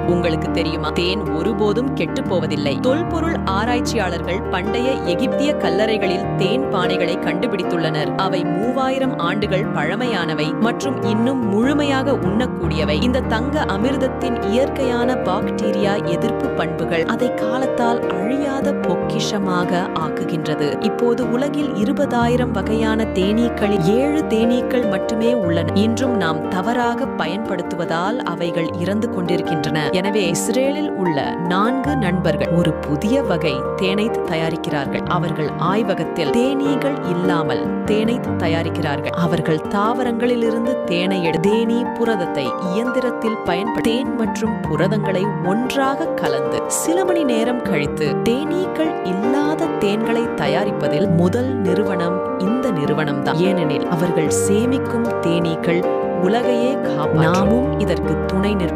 உங்களுக்கு தெரியுமா தேன் ஒருபோதும் கெட்டு போவதில்லை தொல்பொருள் ஆராய்ச்சியாளர்கள் பண்டைய எகிப்திய கல்லறைகளில் தேன் பானைகளை கண்டுபிடித்துள்ளனர் அவை மூவாயிரம் ஆண்டுகள் பழமையானவை மற்றும் இன்னும் முழுமையாக உண்ணக்கூடியவை இந்த தங்க அமிர்தத்தின் இயற்கையான பாக்டீரியா எதிர்ப்பு பண்புகள் அதை காலத்தால் அழியாத பொக்கிஷமாக ஆக்குகின்றது இப்போது உலகில் இருபதாயிரம் வகையான தேனீக்களில் ஏழு தேனீக்கள் மட்டுமே உள்ளன இன்றும் நாம் தவறாக பயன்படுத்துவதால் அவைகள் இறந்து கொண்டிருக்கின்றன எனவே இஸ்ரேலில் உள்ள நான்கு நண்பர்கள் ஒரு புதிய வகை தேனை தயாரிக்கிறார்கள் அவர்கள் ஆய்வகத்தில் தேனீகள் இல்லாமல் தேனை தயாரிக்கிறார்கள் அவர்கள் தாவரங்களிலிருந்து தேனை எடு தேனீ புரதத்தை இயந்திரத்தில் பயன்படுத்தி தேன் மற்றும் புரதங்களை ஒன்றாக கலந்து சில மணி நேரம் கழித்து தேனீக்கள் இல்லாத தேன்களை தயாரிப்பதில் முதல் நிறுவனம் இந்த நிறுவனம் தான் ஏனெனில் அவர்கள் சேமிக்கும் தேனீக்கள் உலகையே காப்பா நாமும் இதற்கு துணை நிற்போம்